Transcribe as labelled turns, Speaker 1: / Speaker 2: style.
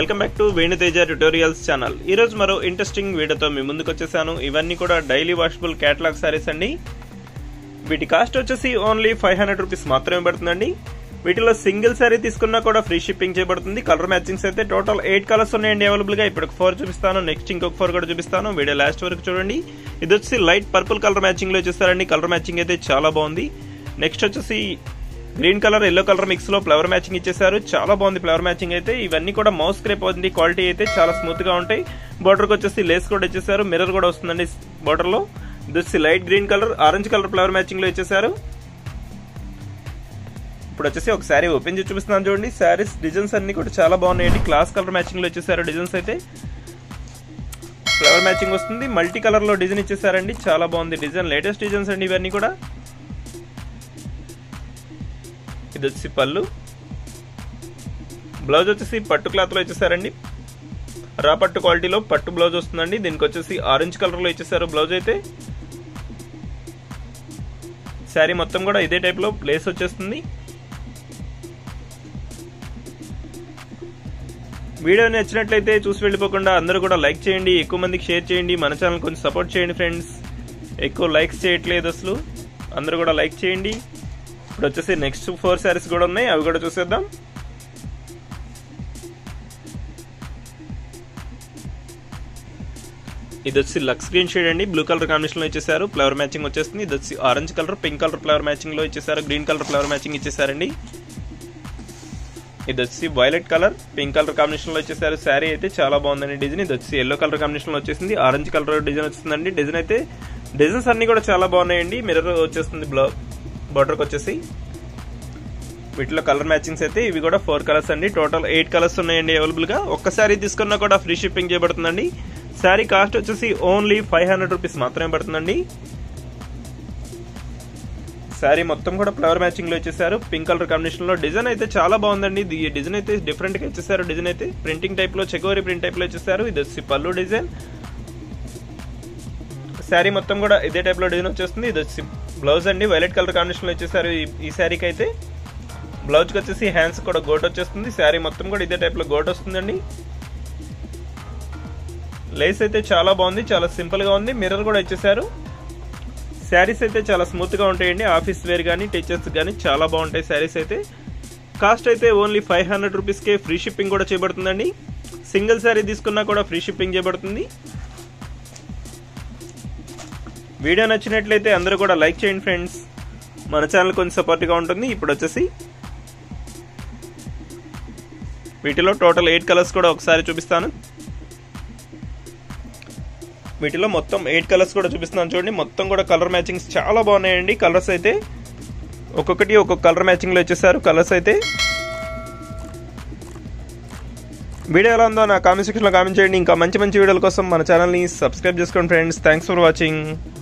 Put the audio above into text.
Speaker 1: welcome back to Venuteja tutorials channel ఈ రోజు మరో ఇంట్రెస్టింగ్ వీడియోతో మీ ముందుకు వచ్చేసాను ఇవన్నీ కూడా డైలీ వాషబుల్ క్యాటలాగ్ సారీస్ అండి వీటి కాస్ట్ వచ్చేసి ఓన్లీ ఫైవ్ హండ్రెడ్ రూపీస్ మాత్రమే పడుతుందండి వీటిలో సింగిల్ సారీ తీసుకున్నా కూడా ఫ్రీ షిప్పింగ్ చేయబడుతుంది కలర్ మ్యాచింగ్స్ అయితే టోటల్ ఎయిట్ కలర్స్ ఉన్నాయండి అవైలబుల్ గా ఇప్పుడు ఫోర్ చూపిస్తాను నెక్స్ట్ ఇంకొక ఫోర్ కూడా చూపిస్తాను వీడియో లాస్ట్ వరకు చూడండి ఇది వచ్చి లైట్ పర్పుల్ కలర్ మ్యాచింగ్ లో వచ్చేస్తారండి కలర్ మ్యాచింగ్ అయితే చాలా బాగుంది నెక్స్ట్ వచ్చేసి green colour yellow colour mix లో ఫ్లవర్ మ్యాచింగ్ ఇచ్చేసారు చాలా బాగుంది ఫ్లవర్ మ్యాచింగ్ అయితే ఇవన్నీ కూడా మౌస్ క్రేప్ అవుతుంది క్వాలిటీ అయితే చాలా స్మూత్ గా ఉంటాయి బార్డర్ కి వచ్చేసి లేస్ కూడా ఇచ్చేసారు మిర్రర్ కూడా వస్తుందండి బార్డర్ లో ఇది వచ్చి light green colour orange colour flower matching లో ఇచ్చేసారు ఇప్పుడు వచ్చేసి ఒక శారీ ఓపెన్ చేసి చూపిస్తున్నాను చూడండి శారీస్ డిజైన్స్ అన్ని కూడా చాలా బాగున్నాయండి క్లాస్ కలర్ మ్యాచింగ్ లో ఇచ్చేసారు డిజైన్స్ అయితే ఫ్లవర్ మ్యాచింగ్ వస్తుంది మల్టీ కలర్ లో డిజైన్ ఇచ్చేసారండి చాలా బాగుంది డిజైన్ లేటెస్ట్ డిజైన్స్ అండి ఇవన్నీ కూడా ఇది వచ్చి పళ్ళు బ్లౌజ్ వచ్చేసి పట్టు క్లాత్ లో ఇచ్చేసారండి రా పట్టు క్వాలిటీలో పట్టు బ్లౌజ్ వస్తుందండి దీనికి వచ్చేసి ఆరెంజ్ కలర్ లో ఇచ్చేసారు బ్లౌజ్ అయితే శారీ మొత్తం కూడా ఇదే టైప్ లో ప్లేస్ వచ్చేస్తుంది వీడియో నచ్చినట్లయితే చూసి వెళ్ళిపోకుండా అందరూ కూడా లైక్ చేయండి ఎక్కువ మందికి షేర్ చేయండి మన ఛానల్ కొంచెం సపోర్ట్ చేయండి ఫ్రెండ్స్ ఎక్కువ లైక్స్ చేయట్లేదు అసలు అందరూ కూడా లైక్ చేయండి ఇప్పుడు వచ్చేసి నెక్స్ట్ ఫోర్ శారీస్ కూడా ఉన్నాయి అవి కూడా చూసేద్దాం ఇది వచ్చి లక్స్ గ్రీన్ షేడ్ అండి బ్లూ కలర్ కాంబినేషన్ లో ఇచ్చేసారు ఫ్లవర్ మ్యాచింగ్ వచ్చేస్తుంది ఇది వచ్చి orange colour pink colour flower matching లో ఇచ్చేసారు గ్రీన్ కలర్ ఫ్లవర్ మ్యాచింగ్ ఇచ్చేసారండి ఇది వచ్చి violet colour pink colour combination లో వచ్చేసారు శారీ అయితే చాలా బాగుందండి డిజైన్ ఇది వచ్చి ఎల్లో కలర్ కాంబినేషన్ లో వచ్చేసింది ఆరెంజ్ కలర్ డిజైన్ వచ్చిందండి డిజైన్ అయితే డిజైన్స్ అన్ని కూడా చాలా బాగున్నాయండి మిర్రర్ వచ్చేస్తుంది బ్లౌ బార్డర్కి వచ్చేసి వీటిలో కలర్ మ్యాచింగ్స్ అయితే ఇవి కూడా ఫోర్ కలర్స్ అండి టోటల్ ఎయిట్ కలర్స్ ఉన్నాయండి అవైలబుల్ గా ఒక్క శారీ తీసుకున్నా కూడా ఫ్రీ షిప్పింగ్ చేయబడుతుందండి శారీ కాస్ట్ వచ్చేసి ఓన్లీ ఫైవ్ హండ్రెడ్ రూపీస్ మాత్రమే పడుతుందండి శారీ మొత్తం కూడా ఫ్లవర్ మ్యాచింగ్ లో ఇచ్చేసారు పింక్ కలర్ కాంబినేషన్ లో డిజైన్ అయితే చాలా బాగుందండి ఈ డిజైన్ అయితే డిఫరెంట్ గా ఇచ్చేసారు డిజైన్ అయితే ప్రింటింగ్ టైప్ లో చెకోరి ప్రింట్ టైప్ లో ఇచ్చేసారు ఇది వచ్చి పళ్ళు డిజైన్ శారీ మొత్తం కూడా ఇదే టైప్ లో డిజైన్ వచ్చేస్తుంది ఇది వచ్చి బ్లౌజ్ అండి వైలెట్ కలర్ కాంబినేషన్ లో ఇచ్చేసారు ఈ శారీకి అయితే బ్లౌజ్ కి వచ్చేసి హ్యాండ్స్ కూడా గోట్ వచ్చేస్తుంది శారీ మొత్తం కూడా ఇదే టైప్ లో గోట్ వస్తుందండి లేస్ అయితే చాలా బాగుంది చాలా సింపుల్ గా ఉంది మిర్రర్ కూడా ఇచ్చేసారు శారీస్ అయితే చాలా స్మూత్ గా ఉంటాయండి ఆఫీస్ వేర్ కానీ టీచర్స్ కానీ చాలా బాగుంటాయి శారీస్ అయితే కాస్ట్ అయితే ఓన్లీ ఫైవ్ హండ్రెడ్ రూపీస్కే ఫ్రీ షిప్పింగ్ కూడా చేయబడుతుందండి సింగిల్ శారీ తీసుకున్నా కూడా ఫ్రీ షిప్పింగ్ చేయబడుతుంది వీడియో నచ్చినట్లయితే అందరూ కూడా లైక్ చేయండి ఫ్రెండ్స్ మన ఛానల్ కొంచెం సపోర్ట్గా ఉంటుంది ఇప్పుడు వచ్చేసి వీటిలో టోటల్ ఎయిట్ కలర్స్ కూడా ఒకసారి చూపిస్తాను వీటిలో మొత్తం ఎయిట్ కలర్స్ కూడా చూపిస్తున్నాను చూడండి మొత్తం కూడా కలర్ మ్యాచింగ్స్ చాలా బాగున్నాయండి కలర్స్ అయితే ఒక్కొక్కటి ఒక్కొక్క కలర్ మ్యాచింగ్లో ఇచ్చేసారు కలర్స్ అయితే వీడియో ఎలా ఉందో నా కామెంట్ సెక్షన్లో కామెంట్ చేయండి ఇంకా మంచి మంచి వీడియోల కోసం మన ఛానల్ని సబ్స్క్రైబ్ చేసుకోండి ఫ్రెండ్స్ థ్యాంక్స్ ఫర్ వాచింగ్